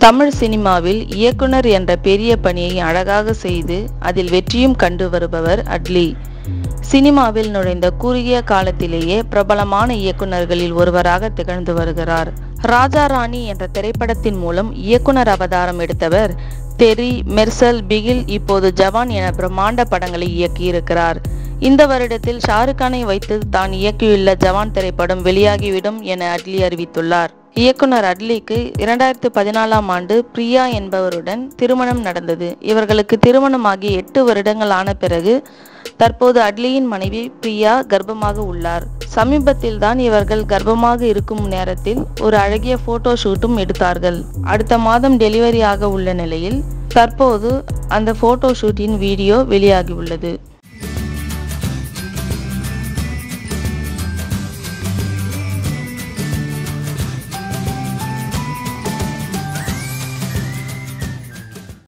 தமிழ் சினிமாவில் இயக்குனர் என்ற பெரிய பணியை அழகாக செய்து அதில் வெற்றியும் கண்டு வருபவர் அட்லி சினிமாவில் நுழைந்த குறுகிய காலத்திலேயே பிரபலமான இயக்குனர்களில் ஒருவராக திகழ்ந்து வருகிறார் ராஜா ராணி என்ற திரைப்படத்தின் மூலம் இயக்குனர் அவதாரம் எடுத்தவர் தெரி மெர்சல் பிகில் இப்போது ஜவான் என பிரம்மாண்ட படங்களை இயக்கியிருக்கிறார் இந்த வருடத்தில் ஷாருக்கானை வைத்து தான் இயக்கியுள்ள ஜவான் திரைப்படம் வெளியாகிவிடும் என அட்லி அறிவித்துள்ளார் இயக்குனர் அட்லிக்கு இரண்டாயிரத்து பதினாலாம் ஆண்டு பிரியா என்பவருடன் திருமணம் நடந்தது இவர்களுக்கு திருமணமாகி எட்டு வருடங்கள் ஆன பிறகு தற்போது அட்லியின் மனைவி பிரியா கர்ப்பமாக உள்ளார் சமீபத்தில் தான் இவர்கள் கர்ப்பமாக இருக்கும் நேரத்தில் ஒரு அழகிய போட்டோ ஷூட்டும் எடுத்தார்கள் அடுத்த மாதம் டெலிவரி ஆக உள்ள நிலையில் தற்போது அந்த போட்டோ ஷூட்டின் வீடியோ வெளியாகியுள்ளது